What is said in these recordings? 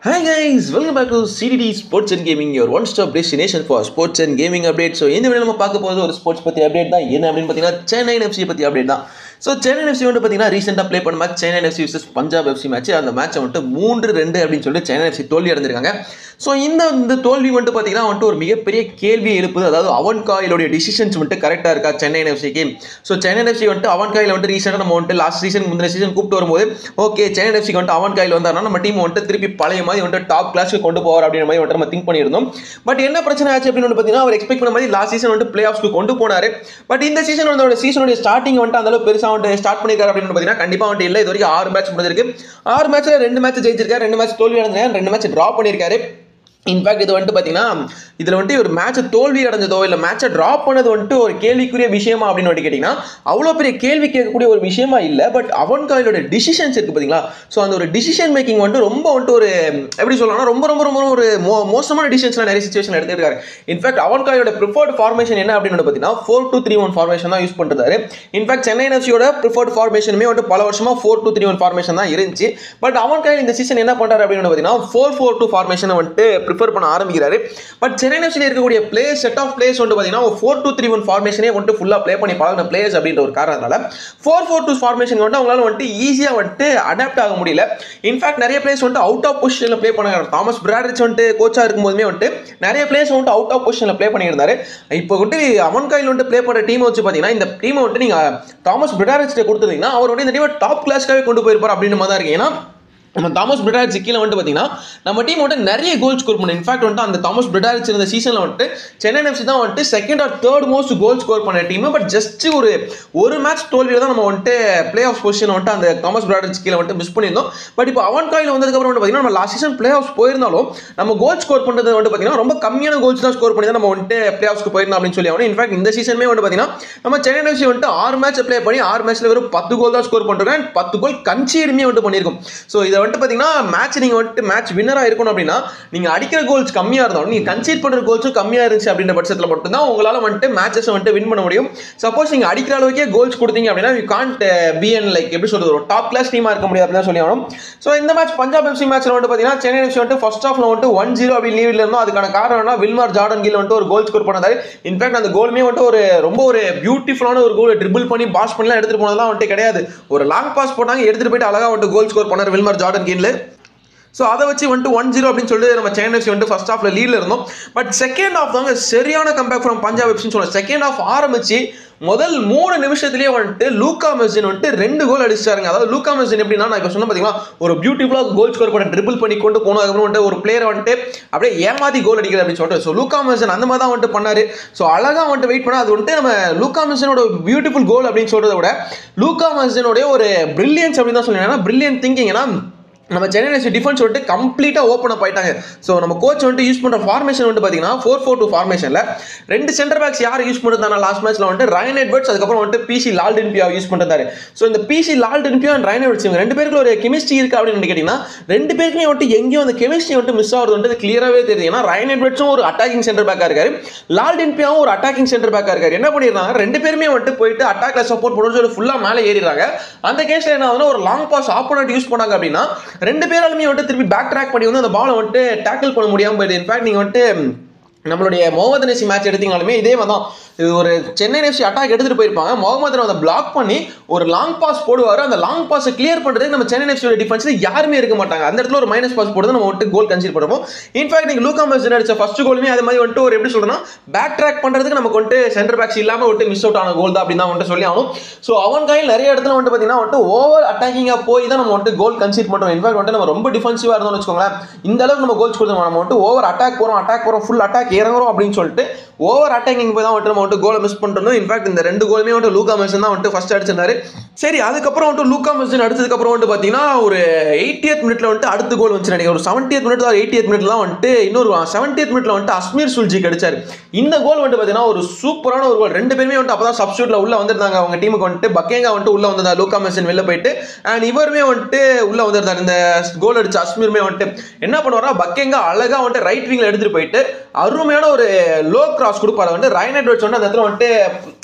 Hi guys, welcome back to CDD Sports and Gaming, your one-stop destination for sports and gaming updates. So இந்த video நம்ம பார்க்க போகிறது ஒரு sports பற்றி update தான் என்ன அப்படின்னு பார்த்தீங்கன்னா சென்னை எஃப்சி பற்றி அப்டேட் தான் ஸோ சென்னை எஃப்சி வந்து பார்த்தீங்கன்னா ரீசெண்டாக ப்ளே பண்ண match Chennai FC vs Punjab FC match அந்த மேட்ச்சை வந்துட்டு மூன்று ரெண்டு அப்படின்னு சொல்லிட்டு சென்னை எஃப்சி தோல்வி அடைஞ்சிருக்காங்க ஸோ இந்த இந்த தோல்வி வந்துட்டு பார்த்தீங்கன்னா வந்துட்டு ஒரு மிகப்பெரிய கேள்வி எழுப்புது அதாவது அவன் காயிலுடைய டிசிஷன்ஸ் வந்துட்டு கரெக்டாக இருக்கா சென்னை எஃப்சிக்கு ஸோ சென்னை எஃப்சி வந்துட்டு அவன் காயில் வந்துட்டு ரீசெண்டாக நம்ம வந்துட்டு லாஸ்ட் சீசன் முந்தின சீசன் கூப்பிட்டு வரும்போது ஓகே சென்னை எஃப்சிக்கு வந்துட்டு அவன் காயில் வந்தாருன்னா நம்ம டீம் வந்துட்டு திருப்பி பழைய மாதிரி வந்துட்டு டாப் கிளாஸ்க்கு கொண்டு போவார் அப்படின்ற மாதிரி வந்துட்டு நம்ம திங்க் பண்ணியிருந்தோம் பட் என்ன பிரச்சனை ஆச்சு அப்படின்னு வந்து பார்த்தீங்கன்னா அவர் எக்ஸ்பெக்ட் பண்ண மாதிரி லாஸ்ட் சீசன் வந்துட்டு பிளே ஆஃப்ஸ்க்கு கொண்டு போனாரு பட் இந்த சீசன் வந்து சீசனுடைய ஸ்டார்டிங் வந்துட்டு அந்த அளவுக்கு பெருசாக வந்துட்டு ஸ்டார்ட் பண்ணிருக்காரு அப்படின்னு பார்த்தீங்கன்னா கண்டிப்பாக வந்துட்டு இல்லை இது வரைக்கும் ஆறு மேட்ச் முடிஞ்சிருக்கு ஆறு மேட்ச்ல ரெண்டு மேட்ச் ஜெயிச்சிருக்காரு ரெண்டு மேட்ச் தோல்வி அடைஞ்சிருக்காரு ரெண்டு மேட்ச் ட்ரா பண்ணியிருக்காரு இன்ஃபேக்ட் இது வந்துட்டு பார்த்தீங்கன்னா இதில் வந்துட்டு ஒரு மேட்ச்சை தோல்வி அடைஞ்சதோ இல்லை மேட்சை ட்ராப் பண்ணது வந்துட்டு ஒரு கேள்விக்குரிய விஷயமா அப்படின்னு வந்துட்டு கேட்டிங்கன்னா அவ்வளோ பெரிய கேள்வி கேட்கக்கூடிய ஒரு விஷயமா இல்லை பட் அவன் காயிலோட டிசிஷன்ஸ் இருக்குது பார்த்தீங்களா ஸோ அந்த ஒரு டிசிஷன் மேக்கிங் வந்துட்டு ரொம்ப வந்துட்டு ஒரு எப்படி சொல்லலாம்னா ரொம்ப ரொம்ப ரொம்ப ஒரு மோ மோசமான டிசிஷன்ஸ்லாம் நிறைய சுச்சுவேஷன் எடுத்துருக்காரு இன்ஃபேக்ட் அவன் காயோட ப்ரிஃபர்ட் ஃபார்மேஷன் என்ன அப்படின்னு வந்து பார்த்தீங்கன்னா four two three one formation தான் யூஸ் பண்ணுறாரு இன்ஃபேக்ட் சென்னை எஃப்சியோட ப்ரிஃபர்ட் ஃபார்மேஷனுமே வந்துட்டு பல வருஷமாக four two three one formation தான் இருந்துச்சு பட் அவன் காயில் இந்த சீசன் என்ன பண்ணுறாரு அப்படின்னு பார்த்தீங்கன்னா ஃபோர் ஃபோர் டூ ஃபார்மேஷனை வந்துட்டு ப்ரிஃபர் பண்ண ஆரம்பிக்கிறாரு பட் சென்னை எஃப்சியில் இருக்கக்கூடிய பிளேயர்ஸ் செட் ஆஃப் பிளேயர்ஸ் வந்து பார்த்தீங்கன்னா ஃபோர் டூ த்ரீ ஒன் ஃபார்மேஷனே வந்துட்டு ஃபுல்லாக ப்ளே பண்ணி பழகின பிளேயர்ஸ் அப்படின்ற ஒரு காரணத்தால ஃபோர் ஃபோர் டூ ஃபார்மேஷன் வந்துட்டு அவங்களால வந்துட்டு ஈஸியாக வந்துட்டு அடாப்ட் ஆக முடியல இன்ஃபேக்ட் நிறைய பிளேயர்ஸ் வந்துட்டு அவுட் ஆஃப் பொசிஷனில் ப்ளே பண்ணாங்க தாமஸ் பிராட்ரிச் வந்துட்டு கோச்சாக இருக்கும்போதுமே வந்துட்டு நிறைய பிளேயர்ஸ் வந்துட்டு அவுட் ஆஃப் பொசிஷனில் ப்ளே பண்ணியிருந்தாரு இப்போ வந்துட்டு அவன் கையில் வந்துட்டு ப்ளே பண்ணுற டீமை வச்சு பார்த்தீங்கன்னா இந்த டீமை வந்துட்டு நீங்கள் தாமஸ் பிராட்ரிச் கொடுத்துருந்தீங்கன்னா அவர் வந்து இந்த டீமை டாப் கிளாஸ்க்காகவே கொண்டு போயிருப்பார் அப்படின்னு மாதிரி தான் இருக்கு ஏன்னா நம்ம தாமஸ் பிரிட்டாரிச் கீழே வந்துட்டு பார்த்தீங்கன்னா நம்ம டீம் வந்துட்டு நிறைய கோல் ஸ்கோர் பண்ணோம் இன்ஃபேக்ட் வந்துட்டு அந்த தாமஸ் பிரிட்டாரிச் இருந்த சீசனில் வந்துட்டு சென்னை எஃப்சி தான் வந்துட்டு second or third most goal score பண்ண டீம் பட் ஜஸ்ட் ஒரு ஒரு மேட்ச் தோல்வியில் தான் நம்ம வந்துட்டு பிளே ஆஃப் பொசிஷன் வந்துட்டு அந்த தாமஸ் பிரிட்டாரிச் கீழே வந்துட்டு மிஸ் பண்ணியிருந்தோம் பட் இப்போ அவன் காயில் வந்ததுக்கப்புறம் வந்து பார்த்தீங்கன்னா நம்ம லாஸ்ட் சீசன் பிளே ஆஃப் போயிருந்தாலும் நம்ம கோல் ஸ்கோர் பண்ணுறது வந்து பார்த்தீங்கன்னா ரொம்ப கம்மியான கோல்ஸ் தான் ஸ்கோர் பண்ணி தான் நம்ம வந்துட்டு பிளே ஆஃப்ஸ்க்கு போயிருந்தோம் அப்படின்னு சொல்லி ஆகணும் இன்ஃபேக்ட் இந்த சீசனுமே வந்து பார்த்தீங்கன்னா நம்ம சென்னை எஃப்சி வந்துட்டு ஆறு மேட்ச் ப்ளே பண்ணி ஆறு மேட்ச்ல வெறும் பத்து கோல் தான் ஸ்கோர் பண்ணிருக்கோம் and பத்து கோல் கன்சீடுமே வந்துட்டு பண்ணியிருக்கோம் ஸோ இதை வந்துட்டு பார்த்தீங்கன்னா மேட்ச் நீங்கள் வந்துட்டு மேட்ச் வின்னராக இருக்கணும் அப்படின்னா நீங்கள் அடிக்கிற கோல்ஸ் கம்மியாக இருந்தாலும் நீங்கள் கன்சீட் பண்ணுற கோல்ஸும் கம்மியாக இருந்துச்சு அப்படின்ற பட்சத்தில் மட்டும்தான் உங்களால் வந்துட்டு மேட்சஸ் வந்துட்டு வின் பண்ண முடியும் சப்போஸ் நீங்கள் அடிக்கிற அளவுக்கே கோல்ஸ் கொடுத்தீங்க அப்படின்னா you can't be and like எப்படி சொல்றது ஒரு டாப் கிளாஸ் டீமாக இருக்க முடியாது அப்படின்னு சொல்லி ஆகணும் ஸோ இந்த மேட்ச் பஞ்சாப் எஃப்சி மேட்ச்சில் வந்துட்டு பார்த்தீங்கன்னா சென்னை எஃப்சி வந்துட்டு ஃபர்ஸ்ட் ஆஃப்ல வந்துட்டு ஒன் ஜீரோ அப்படி லீவில் இருந்தோம் அதுக்கான காரணம்னா வில்மார் ஜார்டன் கீழ் வந்துட்டு ஒரு கோல் ஸ்கோர் பண்ணாரு இன்ஃபேக்ட் அந்த கோலுமே வந்துட்டு ஒரு ரொம்ப ஒரு பியூட்டிஃபுல்லான ஒரு கோல் ட்ரிபிள் பண்ணி பாஸ் பண்ணலாம் எடுத்துட்டு போனதெல்லாம் வந்துட்டு கிடையாது ஒரு லாங் பாஸ் போட்டாங்க எடுத்துட்டு போயிட்டு அழகா வந்துட்டு கோல் ஸ்கோர் பண்ணார் வில்மார் ஜார்டன் கீழ் ஸோ அதை வச்சு வந்துட்டு ஒன் ஜீரோ அப்படின்னு சொல்லிட்டு நம்ம சென்னை எஃப்சி வந்துட்டு ஃபர்ஸ்ட் ஹாஃப்ல லீட்ல இருந்தோம் பட் செகண்ட் ஹாஃப் தாங்க சரியான கம்பேக் ஃப்ரம் பஞ்சாப் எஃப்சின்னு சொல்லலாம் செகண்ட் ஹாஃப் ஆரம்பிச்சு முதல் மூணு நிமிஷத்துலேயே வந்துட்டு லூகா மெஸ்டின் வந்துட்டு ரெண்டு கோல் அடிச்சாருங்க அதாவது லூகா மெஸ்டின் எப்படின்னா நான் இப்போ சொன்ன பார்த்தீங்களா ஒரு பியூட்டிஃபுல்லாக கோல் ஸ்கோர் பண்ண ட்ரிபிள் பண்ணி கொண்டு போனோம் அதுக்கப்புறம் வந்துட்டு ஒரு பிளேயர் வந்துட்டு அப்படியே ஏமாத்தி கோல் அடிக்கிறது அப்படின்னு சொல்லிட்டு ஸோ லூகா மெஸ்டன் அந்த மாதிரி தான் வந்துட்டு பண்ணாரு ஸோ அழகாக வந்துட்டு வெயிட் பண்ணா அது வந்துட்டு நம்ம லூகா மெஸ்டனோட பியூட்டிஃபுல் கோல் அப்படின்னு சொல்றதை விட லூகா மெஸ்டனுடைய ஒரு பிரில்லியன்ஸ் அப்படின்னு தான் சொல்லுவேன் ஏன்னா பிரில்லியன் திங்கிங் ஏன்னா நம்ம சென்னை எஃப்சி டிஃபென்ஸ் வந்துட்டு கம்ப்ளீட்டாக ஓப்பன் அப் ஆயிட்டாங்க ஸோ நம்ம கோச் வந்துட்டு யூஸ் பண்ணுற ஃபார்மேஷன் வந்து பார்த்தீங்கன்னா ஃபோர் ஃபோர் டூ ஃபார்மேஷனில் ரெண்டு சென்டர் பேக்ஸ் யார் யூஸ் பண்ணுறதான லாஸ்ட் மேட்ச்சில் வந்துட்டு ரயன் எட்வர்ட்ஸ் அதுக்கப்புறம் வந்துட்டு பிசி லால்டன் பியா யூஸ் பண்ணுறாரு ஸோ இந்த PC Laldinpuia and Ryan Edwards இவங்க ரெண்டு பேருக்கு ஒரு கெமிஸ்ட்ரி இருக்கு அப்படின்னு கேட்டிங்கன்னா ரெண்டு பேருக்குமே வந்துட்டு எங்கேயும் அந்த கெமிஸ்ட்ரி வந்துட்டு மிஸ் ஆகுறது வந்துட்டு கிளியராகவே தெரியுது ஏன்னா ரயன் எட்வர்ட்ஸும் ஒரு அட்டாக்கிங் சென்டர் பேக்காக இருக்காரு லால்டன் பியாவும் ஒரு அட்டாக்கிங் சென்டர் பேக்காக இருக்காரு என்ன பண்ணிடுறாங்க ரெண்டு பேருமே வந்துட்டு போயிட்டு அட்டாக்ல சப்போர்ட் பண்ணணும்னு சொல்லி ஃபுல்லாக மேலே ஏறிடுறாங்க அந்த கேஸில் என்ன ஆகுதுன்னா ஒரு லாங் பாஸ் ஆப்போனட் யூஸ் பண்ணாங்க அப்படின்னா ரெண்டு பேராலுமே வந்துட்டு திருப்பி பேக் ட்ராக் பண்ணி வந்து அந்த பாலை வந்துட்டு டேக்கிள் பண்ண முடியாமல் போயிடுது இன்ஃபேக்ட் நீங்கள் வந்துட்டு நம்மளுடைய முகமது நசி மேட்ச் எடுத்தீங்கனாலுமே இதே மாதிரி தான் இது ஒரு சென்னை எஃப்சி அட்டாக் எடுத்துட்டு போயிருப்பாங்க முகமது அதை பிளாக் பண்ணி ஒரு லாங் பாஸ் போடுவார் அந்த லாங் பாஸை கிளியர் பண்ணுறதுக்கு நம்ம சென்னை எஃப்சியோட டிஃபென்ஸில் யாருமே இருக்க மாட்டாங்க அந்த இடத்துல ஒரு மைனஸ் பாஸ் போடுறது நம்ம வந்துட்டு கோல் கன்சிடர் பண்ணுவோம் இன்ஃபேக்ட் நீங்கள் லூகா மெஸ்டன் அடிச்ச ஃபர்ஸ்ட் கோலுமே அது மாதிரி வந்துட்டு ஒரு எப்படி சொல்றேன்னா பேக் ட்ராக் பண்ணுறதுக்கு நமக்கு வந்துட்டு சென்டர் பேக்ஸ் இல்லாமல் வந்துட்டு மிஸ் அவுட் ஆன கோல் தான் அப்படின்னு தான் வந்துட்டு சொல்லி ஆகணும் ஸோ அவன் கையில் நிறைய இடத்துல வந்துட்டு பார்த்தீங்கன்னா வந்துட்டு ஓவர் அட்டாக்கிங்காக போய் தான் நம்ம வந்துட்டு கோல் கன்சிட் பண்ணுறோம் இன்ஃபேக்ட் வந்துட்டு நம்ம ரொம்ப டிஃபென்சிவாக இருந்தோம்னு வச்சுக்கோங்களேன் இந்த அளவுக்கு நம்ம கோல்ஸ் கொடுத்தோம் நம்ம வந்துட்டு ஓவர் அட்டாக் போகிறோம் அட்டாக் போகிறோம் ஃபுல் அட்டாக் இறங்குறோம் அப்படின்னு சொல்லிட்டு ஓவர் அட்டாக்கிங் போய் தான் வந்துட்டு நம்ம வந்துட்டு கோலை மிஸ் பண்ணிட்டோம் இன்ஃபேக்ட் இந்த ரெண்டு கோலுமே வந்துட்டு லூகா மெசன் தான் வந்துட்டு ஃபர்ஸ்ட் அடிச்சிருந்தாரு சரி அதுக்கப்புறம் வந்துட்டு லூகா மெசன் அடிச்சதுக்கப்புறம் வந்துட்டு பார்த்தீங்கன்னா ஒரு எயிட்டியத் மினிட்ல வந்துட்டு அடுத்த கோல் வந்து நினைக்கிறேன் ஒரு செவன்டியத் மினிட் தான் எயிட்டியத் மினிட்ல தான் வந்துட்டு இன்னொரு செவன்டியத் மினிட்ல வந்துட்டு அஸ்மீர் சுல்ஜிக்கு அடிச்சாரு இந்த கோல் வந்துட்டு பார்த்தீங்கன்னா ஒரு சூப்பரான ஒரு கோல் ரெண்டு பேருமே வந்துட்டு அப்பதான் சப்ஸ்டியூட்ல உள்ள வந்திருந்தாங்க அவங்க டீமுக்கு வந்துட்டு பக்கேங்கா வந்துட்டு உள்ள வந்ததா லூகா மெசன் வெளில போயிட்டு அண்ட் இவருமே வந்துட்டு உள்ள வந்திருந்தாரு இந்த கோல் அடிச்ச அஸ்மீருமே வந்துட்டு என்ன பண்ணுவாரா பக்கேங்கா அழகா வந்துட்டு ரைட் விங்ல எடுத்துட்டு போயிட்டு அருமையான ஒரு லோ கிராஸ் கொடுப்பாரு வந்து ரைன் எட்வர்ட்ஸ் வந்து அந்த இடத்துல வந்துட்டு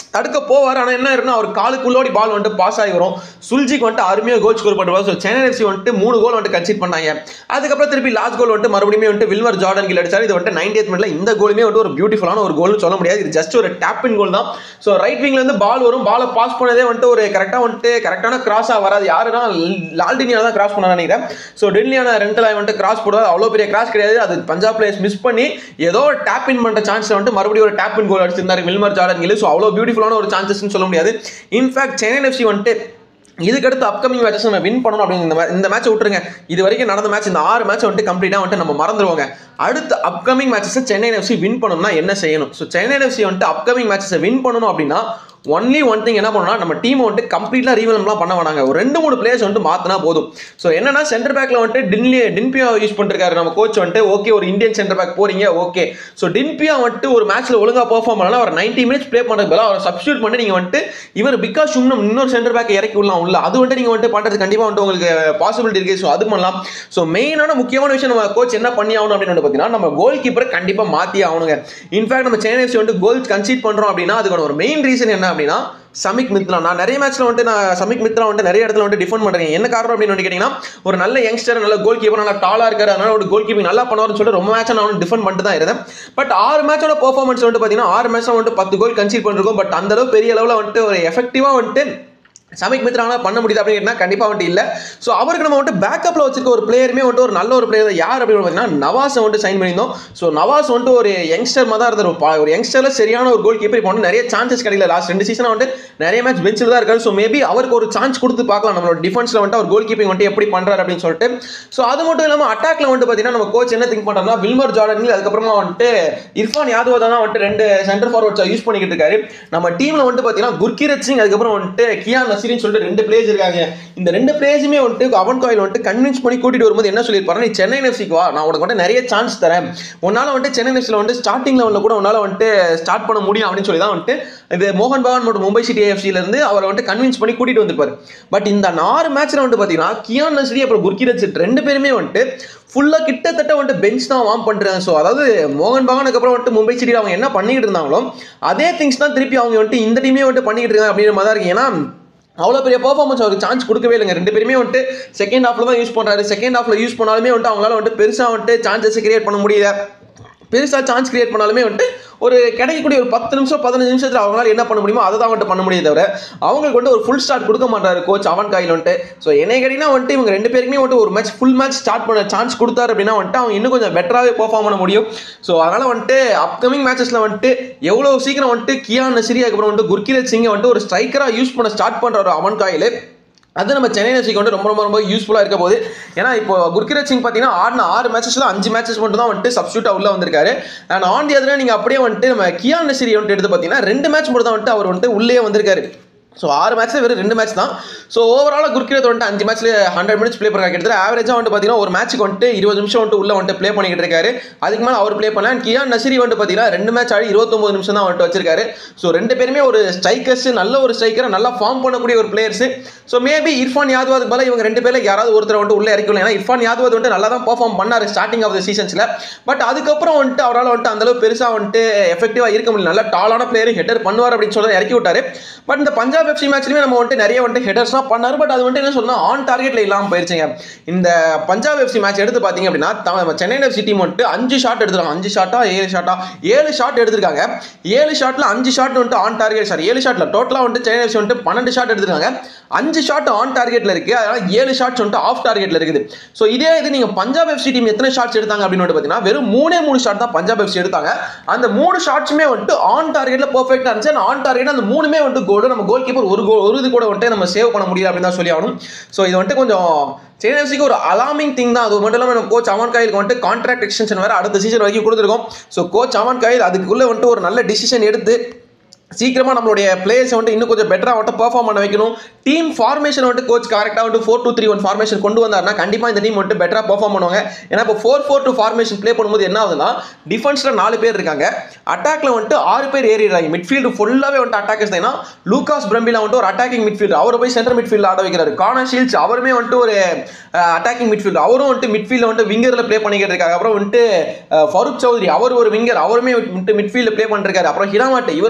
தடுக்க போவார் ஆனால் என்ன இருக்குன்னா அவர் காலுக்குள்ளோடி பால் வந்துட்டு பாஸ் ஆகி வரும் சுல்ஜிக்கு வந்துட்டு அருமையாக கோல் ஸ்கோர் பண்ணுவார் ஸோ சென்னை எஃப்சி வந்துட்டு மூணு கோல் வந்துட்டு கன்சிட் பண்ணாங்க அதுக்கப்புறம் திருப்பி லாஸ்ட் கோல் வந்துட்டு மறுபடியும் வந்துட்டு வில்வர் ஜார்டன் கில் அடிச்சார் இது வந்துட்டு நைன்டி எய்த் மினிட்ல இந்த கோலுமே வந்துட்டு ஒரு பியூட்டிஃபுல்லான ஒரு கோல்னு சொல்ல முடியாது இது ஜஸ்ட் ஒரு டேப் இன் கோல் தான் ஸோ ரைட் விங்ல இருந்து பால் வரும் பாலை பாஸ் பண்ணதே வந்துட்டு ஒரு கரெக்டாக வந்துட்டு கரெக்டான கிராஸாக வராது யாருன்னா லால்டினியா தான் கிராஸ் பண்ண நினைக்கிறேன் ஸோ டெல்லியான ரெண்டு லைன் வந்துட்டு கிராஸ் போடுறது அவ்வளோ பெரிய கிராஸ் கிடையாது அது பஞ்சாப் பிளேயர்ஸ் மிஸ் பண்ணி ஏதோ ஒரு டேப் இன் பண்ணுற சான்ஸ் வந்துட்டு மறுபடியும் ஒரு டேப் இன் கோல் அடிச்சிருந்தாரு வில்மர் ஜார்டன் கில் ஸோ அவ்வளோ பியூட்டிஃபுல்லான ஒரு சான்சஸ்னு சொல்ல முடியாது இன்ஃபேக்ட் சென்னை எஃப்சி வந்துட்டு இதுக்கடுத்து அப்கமிங் மேட்சஸ் நம்ம வின் பண்ணணும் அப்படின்னு இந்த மா- இந்த மேட்ச் விட்டுருங்க இது வரைக்கும் நடந்த மேட்ச் இந்த ஆறு மேட்ச் வந்துட்டு கம்ப்ளீட்டாக வந்துட்டு நம்ம மறந்துடுவோங்க அடுத்த அப்கமிங் மேட்சஸை சென்னை எஃப்சி வின் பண்ணணும்னா என்ன செய்யணும் ஸோ சென்னை எஃப்சி வந்துட்டு அப்கமிங் மேட்சஸை வின் பண்ணணும் அப்படின்னா ஒன்லி ஒன் திங் என்ன பண்ணணும்னா நம்ம டீம் வந்துட்டு கம்ப்ளீட்டாக ரீவலம்லாம் பண்ண வேணாங்க ஒரு ரெண்டு மூணு பிளேயர்ஸ் வந்துட்டு மாற்றினா போதும் ஸோ என்னன்னா சென்டர் பேக்ல வந்துட்டு டின்லி டின்பியா யூஸ் பண்ணிருக்காரு நம்ம கோச் வந்துட்டு ஓகே ஒரு இந்தியன் சென்டர் பேக் போறீங்க ஓகே ஸோ டின்பியா வந்துட்டு ஒரு மேட்ச்ல ஒழுங்கா பெர்ஃபார்ம் பண்ணலாம் அவர் 90 மினிட்ஸ் ப்ளே பண்ணுறது பதிலாக அவரை சப்ஸ்டியூட் பண்ணி நீங்க வந்துட்டு இவர் பிகாஸ் இன்னும் இன்னொரு சென்டர் பேக் இறக்கி விடலாம் உள்ள அது வந்துட்டு நீங்க வந்துட்டு பண்றது கண்டிப்பா வந்துட்டு உங்களுக்கு பாசிபிலிட்டி இருக்கு ஸோ அது பண்ணலாம் ஸோ மெயினான முக்கியமான விஷயம் நம்ம கோச் என்ன பண்ணி ஆகணும் அப்படின்னு வந்து பார்த்தீங்கன்னா நம்ம கோல் கீப்பரை கண்டிப்பா மாத்தி ஆகணுங்க இன்ஃபேக்ட் நம்ம சென்னை FC வந்துட்டு கோல் கன்சீட் பண்றோம் அப்படின்னா அதுக்கான ஒரு மெயின் ரீசன் என்ன அப்படின்னா சமிக் மித்ரா நான் நிறைய மேட்ச்ல வந்துட்டு நான் சமிக் மித்ரா வந்துட்டு நிறைய இடத்துல வந்துட்டு டிஃபெண்ட் பண்றேன் என்ன காரணம் அப்படின்னு வந்து கேட்டீங்கன்னா ஒரு நல்ல யங்ஸ்டர் நல்ல கோல் கீப்பர் நல்லா டாலா இருக்காரு அதனால ஒரு கோல் கீப்பிங் நல்லா பண்ணுவார்னு சொல்லிட்டு ரொம்ப மேட்ச் நான் வந்து டிஃபெண்ட் பண்ணிட்டு தான் இருந்தேன் பட் ஆறு மேட்சோட பெர்ஃபார்மன்ஸ் வந்துட்டு பார்த்தீங்கன்னா ஆறு மேட்ச்ல வந்துட்டு பத்து கோல் கன்சீட் பண்ணிருக்கோம் பட் அந்த அளவு பெரிய அளவில் வந்துட்டு ஒரு எஃபெக்டிவா வந்துட்டு சமிக் மித்ரானா பண்ண முடியுது அப்படின்னு கேட்டா கண்டிப்பா வந்துட்டு இல்ல ஸோ அவருக்கு நம்ம வந்துட்டு பேக்கப்ல வச்சிருக்க ஒரு பிளேயருமே வந்துட்டு ஒரு நல்ல ஒரு பிளேயர் யார் அப்படின்னு பார்த்தீங்கன்னா நவாஸ் வந்துட்டு சைன் பண்ணியிருந்தோம் ஸோ நவாஸ் வந்துட்டு ஒரு யங்ஸ்டர் மாதிரி தான் இருந்தார் ஒரு பா- ஒரு யங்ஸ்டர்ல சரியான ஒரு கோல் கீப்பர் இப்போ வந்து நிறைய சான்சஸ் கிடைக்கல லாஸ்ட் ரெண்டு சீசன் வந்துட்டு நிறைய மேட்ச் பெஞ்சில் தான் இருக்காரு ஸோ மேபி அவருக்கு ஒரு சான்ஸ் கொடுத்து பார்க்கலாம் நம்மளோட டிஃபென்ஸ்ல வந்துட்டு அவர் கோல் கீப்பிங் வந்துட்டு எப்படி பண்றாரு அப்படின்னு சொல்லிட்டு ஸோ அது மட்டும் இல்லாமல் அட்டாக்ல வந்துட்டு பார்த்தீங்கன்னா நம்ம கோச் என்ன திங்க் பண்றாருன்னா வில்மர் ஜார்டன் அதுக்கப்புறமா வந்துட்டு இர்ஃபான் யாதவ் தான் வந்துட்டு ரெண்டு சென்டர் ஃபார்வர்ட்ஸ் யூஸ் பண்ணிக்கிட்டு இருக்காரு நம்ம டீம்ல வந்துட்டு பார்த்தீங்கன்னா குர்கிரத் சிங் அதுக்கப்புறம் வந்துட்டு கியான் நசீரின்னு சொல்லிட்டு ரெண்டு பிளேயர்ஸ் இருக்காங்க இந்த ரெண்டு பிளேயர்ஸுமே வந்துட்டு அவன் கோயில் வந்துட்டு கன்வின்ஸ் பண்ணி கூட்டிட்டு வரும்போது என்ன சொல்லியிருப்பாரு நீ சென்னை எஃப்சிக்கு வா நான் உனக்கு வந்துட்டு நிறைய சான்ஸ் தரேன் உன்னால வந்துட்டு சென்னை எஃப்சியில் வந்துட்டு ஸ்டார்டிங் லெவலில் கூட உன்னால வந்துட்டு ஸ்டார்ட் பண்ண முடியும் அப்படின்னு சொல்லி தான் வந்துட்டு இது மோகன் பகான் மற்றும் மும்பை சிட்டி ஏஎஃப்சில இருந்து அவரை வந்துட்டு கன்வின்ஸ் பண்ணி கூட்டிட்டு வந்திருப்பாரு பட் இந்த ஆறு மேட்ச்ல வந்துட்டு பார்த்தீங்கன்னா கியான் நஸ்ரி அப்புறம் குர்கிரத் சிங் ரெண்டு பேருமே வந்துட்டு ஃபுல்லாக கிட்டத்தட்ட வந்துட்டு பெஞ்ச் தான் வார்ம் பண்ணுறாங்க ஸோ அதாவது மோகன் பகானுக்கு அப்புறம் வந்துட்டு மும்பை சிட்டியில் அவங்க என்ன பண்ணிக்கிட்டு இருந்தாங்களோ அதே திங்ஸ் தான் திருப்பி அவங்க வந்துட்டு இந்த டீமே வந்துட்டு பண்ணிக்கிட்டு இருக்காங்க அப்படிங்கிற மாதிரி தான் இருக்கு ஏன்னா அவ்வளோ பெரிய பர்ஃபார்மன்ஸ் அவருக்கு சான்ஸ் கொடுக்கவே இல்லைங்க ரெண்டு பேருமே வந்துட்டு செகண்ட் ஹாஃப்ல தான் யூஸ் பண்ணுறாரு செகண்ட் ஹாஃப்ல யூஸ் பண்ணாலுமே வந்துட்டு அவங்களால வந்துட்டு பெருசாக வந்துட்டு சான்சஸ் கிரியேட் பண்ண முடியல பெருசாக சான்ஸ் கிரியேட் பண்ணாலுமே வந்துட்டு ஒரு கிடைக்கக்கூடிய ஒரு பத்து நிமிஷம் பதினஞ்சு நிமிஷத்தில் அவங்களால என்ன பண்ண முடியுமோ அதை தான் வந்துட்டு பண்ண முடியும் தவிர அவங்களுக்கு வந்துட்டு ஒரு ஃபுல் ஸ்டார்ட் கொடுக்க மாட்டாரு கோச் அவன் கையில் வந்துட்டு ஸோ என்னை கேட்டிங்கன்னா வந்துட்டு இவங்க ரெண்டு பேருக்குமே வந்துட்டு ஒரு மேட்ச் ஃபுல் மேட்ச் ஸ்டார்ட் பண்ண சான்ஸ் கொடுத்தாரு அப்படின்னா வந்துட்டு அவங்க இன்னும் கொஞ்சம் பெட்டராகவே பெர்ஃபார்ம் பண்ண முடியும் ஸோ அதனால் வந்துட்டு அப்கமிங் மேட்சஸில் வந்துட்டு எவ்வளோ நசீக்கிரம் வந்துட்டு கியான் நசிரி அதுக்கப்புறம் வந்துட்டு குர்கிரத் சிங்கை வந்துட்டு ஒரு ஸ்ட்ரைக்கராக யூஸ் பண்ண ஸ்டார்ட் பண்ணுற அவன் காயில் அது நம்ம சென்னை எஃப்சிக்கு வந்து ரொம்ப ரொம்ப ரொம்ப யூஸ்ஃபுல்லாக இருக்க போகுது ஏன்னா இப்போ குர்கிரத் சிங் பார்த்தீங்கன்னா ஆடின ஆறு மேட்சஸ்ல அஞ்சு மேட்சஸ் மட்டும் தான் வந்துட்டு சப்ஸ்டியூட்டாக உள்ள வந்திருக்காரு அண்ட் ஆன் தி அதில் நீங்கள் அப்படியே வந்துட்டு நம்ம கியான் நசிரி வந்துட்டு எடுத்து பார்த்தீங்கன்னா ரெண்டு மேட்ச் மட்டும் தான் வந்துட்டு அவர் வந்துட்டு உள்ளே வந்திருக்காரு ஸோ ஆறு மேட்ச்ல வெறும் ரெண்டு மேட்ச் தான் ஸோ ஓவராலாக குர்கிரத் வந்துட்டு அஞ்சு மேட்ச்ல ஹண்ட்ரட் மினிட்ஸ் ப்ளே பண்ணுறாங்க கிட்டத்தட்ட ஆவரேஜாக வந்துட்டு பார்த்தீங்கன்னா ஒரு மேட்ச்சுக்கு வந்துட்டு இருபது நிமிஷம் வந்துட்டு உள்ள வந்துட்டு ப்ளே பண்ணிக்கிட்டு இருக்காரு அதுக்கு மேலே அவர் ப்ளே பண்ணல அண்ட் கியான் நசிரி வந்துட்டு பார்த்தீங்கன்னா ரெண்டு மேட்ச் ஆடி இருபத்தொம்பது நிமிஷம் தான் வந்துட்டு வச்சிருக்காரு ஸோ ரெண்டு பேருமே ஒரு ஸ்ட்ரைக்கர்ஸ் நல்ல ஒரு ஸ்ட்ரைக்கரை நல்லா ஃபார்ம் பண்ணக்கூடிய ஒரு players so maybe Irfan Yadav அதுக்கு பதிலா இவங்க ரெண்டு பேர்ல யாராவது ஒருத்தர் வந்துட்டு உள்ள இறக்கணும் ஏன்னா இர்ஃபான் யாதவ் வந்துட்டு நல்லா தான் பர்ஃபார்ம் பண்ணாரு ஸ்டார்டிங் ஆஃப் த சீசன்ஸ்ல பட் அதுக்கப்புறம் வந்துட்டு அவரால் வந்துட்டு அந்த அளவு பெருசாக வந்துட்டு எஃபெக்டிவாக இருக்க முடியல நல்ல டாலான பிளேயர் ஹெட்டர் பண்ணுவார் அப்படின்னு சொல்லி இறக்கி விட்டாரு பட் இந்த பஞ்சாப் எஃப்சி மேட்ச்லயுமே நம்ம வந்துட்டு நிறைய வந்துட்டு ஹெட்டர்ஸ்லாம் பண்ணாரு பட் அது வந்துட்டு என்ன சொன்னா ஆன் டார்கெட்ல இல்லாமல் போயிருச்சுங்க இந்த பஞ்சாப் எஃப்சி மேட்ச் எடுத்து பார்த்தீங்க அப்படின்னா த- நம்ம சென்னை எஃப்சி டீம் வந்துட்டு அஞ்சு ஷாட் எடுத்துருக்காங்க அஞ்சு ஷாட்டா ஏழு ஷாட்டா ஏழு ஷாட் எடுத்திருக்காங்க ஏழு ஷாட்ல அஞ்சு ஷாட் வந்துட்டு ஆன் டார்கெட் சார் ஏழு ஷாட்ல டோட்டலாக வந்துட்டு சென்னை எஃப்சி வந்துட்டு பன்னெண்டு ஷாட் எடுத்திருக்காங்க அஞ்சு ஷாட் ஆன் டார்கெட்ல இருக்கு அதனால ஏழு ஷாட்ஸ் வந்துட்டு ஆஃப் டார்கெட்ல இருக்குது ஸோ இதே இது நீங்க பஞ்சாப் எஃப்சி டீம் எத்தனை ஷாட்ஸ் எடுத்தாங்க அப்படின்னு வந்து பார்த்தீங்கன்னா வெறும் மூணே மூணு ஷாட் தான் பஞ்சாப் எஃப்சி எடுத்தாங்க அந்த மூணு ஷாட்ஸுமே வந்துட்டு ஆன் டார்கெட்ல பெர்ஃபெக்டா இருந்துச்சு ஆன் டார்கெட் அந்த மூணுமே வந்துட்டு கோல் நம்ம கோல் கீப்பர் ஒரு கோல் ஒரு இது கூட வந்துட்டு நம்ம சேவ் பண்ண முடியல அப்படின்னு தான் சொல்லி ஆகணும் ஸோ இது வந்துட்டு கொஞ்சம் சென்னை எஃப்சிக்கு ஒரு அலாமிங் திங் தான் அது மட்டும் இல்லாமல் நம்ம கோச் அவன் கைலுக்கு வந்துட்டு கான்ட்ராக்ட் எக்ஸ்டென்ஷன் வேற அடுத்த சீசன் வரைக்கும் கொடுத்துருக்கோம் ஸோ கோச் அவன் கையில் அதுக்குள்ளே வந்துட்டு ஒரு நல்ல டிசிஷன் எடுத்து சீக்கிரமா நம்மளுடைய பிளேயர்ஸ் வந்துட்டு இன்னும் கொஞ்சம் பெட்டரா வந்துட்டு பெர்ஃபார்ம் பண்ண வைக்கணும் டீம் ஃபார்மேஷன் வந்துட்டு கோச் கரெக்டாக வந்துட்டு four two three one formation கொண்டு வந்தாருன்னா கண்டிப்பா இந்த டீம் வந்துட்டு பெட்டரா பெர்ஃபார்ம் பண்ணுவாங்க ஏன்னா இப்போ four four two formation play பண்ணும்போது என்ன ஆகுதுன்னா டிஃபென்ஸ்ல நாலு பேர் இருக்காங்க அட்டாக்ல வந்துட்டு ஆறு பேர் ஏறிடுறாங்க மிட்ஃபீல்டு ஃபுல்லாவே வந்துட்டு அட்டாக்கர்ஸ் தான் லூகாஸ் பிரம்பிலா வந்துட்டு ஒரு அட்டாக்கிங் மிட்ஃபீல்டு அவர் போய் சென்டர் மிட்ஃபீல்டு ஆட வைக்கிறாரு கானா ஷீல்ஸ் அவருமே வந்துட்டு ஒரு அட்டாக்கிங் மிட்ஃபீல்டு அவரும் வந்துட்டு மிட்ஃபீல்டில் வந்துட்டு விங்கரில் ப்ளே பண்ணிக்கிட்டு இருக்காங்க அப்புறம் வந்துட்டு அஹ், ஃபரூக் சௌத்ரி அவர் ஒரு விங்கர் அவருமே வந்துட்டு மிட்ஃபீல்டு ப்ளே பண்ணிருக்காரு அப்புறம் ஹிராமாட்டு இவர் வந்துட்டு ஒரு டிஃபென்ஸ்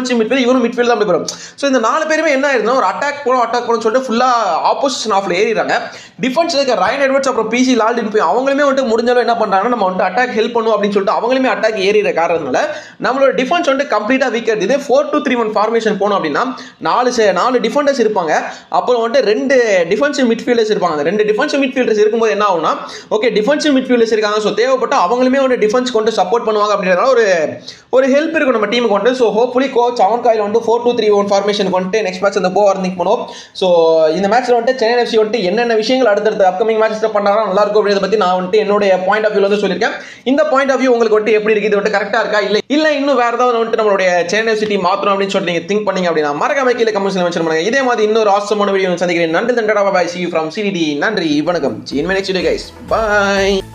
டிஃபென்சிவ் மிட்ஃபீல்ட் இவரும் மிட்ஃபீல்ட் தான் போகிறோம் ஸோ இந்த நாலு பேருமே என்ன ஆயிருந்தா ஒரு அட்டாக் போகணும் அட்டாக் போகணும்னு சொல்லிட்டு ஃபுல்லாக ஆப்போசிஷன் ஆஃப்ல ஏறிடுறாங்க டிஃபென்ஸ்ல இருக்க ரயன் எட்வர்ட்ஸ் அப்புறம் பிசி லால்டின் போய் அவங்களுமே வந்துட்டு முடிஞ்சாலும் என்ன பண்றாங்கன்னா நம்ம வந்துட்டு அட்டாக் ஹெல்ப் பண்ணும் அப்படின்னு சொல்லிட்டு அவங்களுமே அட்டாக் ஏறிற காரணத்தினால நம்மளோட டிஃபென்ஸ் வந்துட்டு கம்ப்ளீட்டா வீக் இதே four two three one formation போனோம் அப்படின்னா நாலு se- நாலு டிஃபெண்டர்ஸ் இருப்பாங்க அப்புறம் வந்துட்டு ரெண்டு டிஃபென்சிவ் மிட்ஃபீல்டர்ஸ் இருப்பாங்க அந்த ரெண்டு டிஃபென்சிவ் மிட்ஃபீல்டர்ஸ் இருக்கும்போது என்ன ஆகும்னா ஓகே டிஃபென்சிவ் மிட்ஃபீல்டர்ஸ் இருக்காங்க ஸோ தேவைப்பட்ட அவங்களுமே வந்து டிஃபென்ஸ் கொண்டு சப்போர்ட் பண்ணுவாங்க அப்படின்றதுனால ஒரு ஒரு ஹெல்ப் இருக்கும் நம்ம டீமுக்கு வந்துட்டு so hopefully coach Owen Coyle வந்துட்டு four two three one formation வந்துட்டு நெக்ஸ்ட் மேட்ச் அந்த போவார் நிக் பண்ணுவோம் ஸோ இந்த மேட்ச்ல வந்துட்டு சென்னை எஃப்சி வந்துட்டு என்னென்ன விஷயங்கள் அடுத்தடுத்த அப்கமிங் மேட்ச்ல பண்ணாலும் நல்லா இருக்கும் அப்படின்றத பத்தி நான் வந்துட்டு என்னுடைய பாயிண்ட் ஆஃப் வியூ வந்து சொல்லியிருக்கேன் இந்த பாயிண்ட் ஆஃப் வியூ உங்களுக்கு வந்துட்டு எப்படி இருக்கு இது வந்துட்டு கரெக்டா இருக்கா இல்ல இல்ல இன்னும் வேற ஏதாவது வந்துட்டு நம்மளுடைய சென்னை எஃப்சி டீம் மாத்தணும் அப்படின்னு சொல்லிட்டு நீங்க திங்க் பண்ணீங்க அப்படின்னா மறக்காம கீழே கமெண்ட்ஸ்ல மென்ஷன் பண்ணுங்க இதே மாதிரி இன்னொரு ஆசமான வீடியோ சந்திக்கிறேன் நன்றி தண்டடா பாய் சி ஃப்ரம் சிடி நன்றி வணக்கம் சீன் நெக்ஸ்ட் கைஸ் பாய்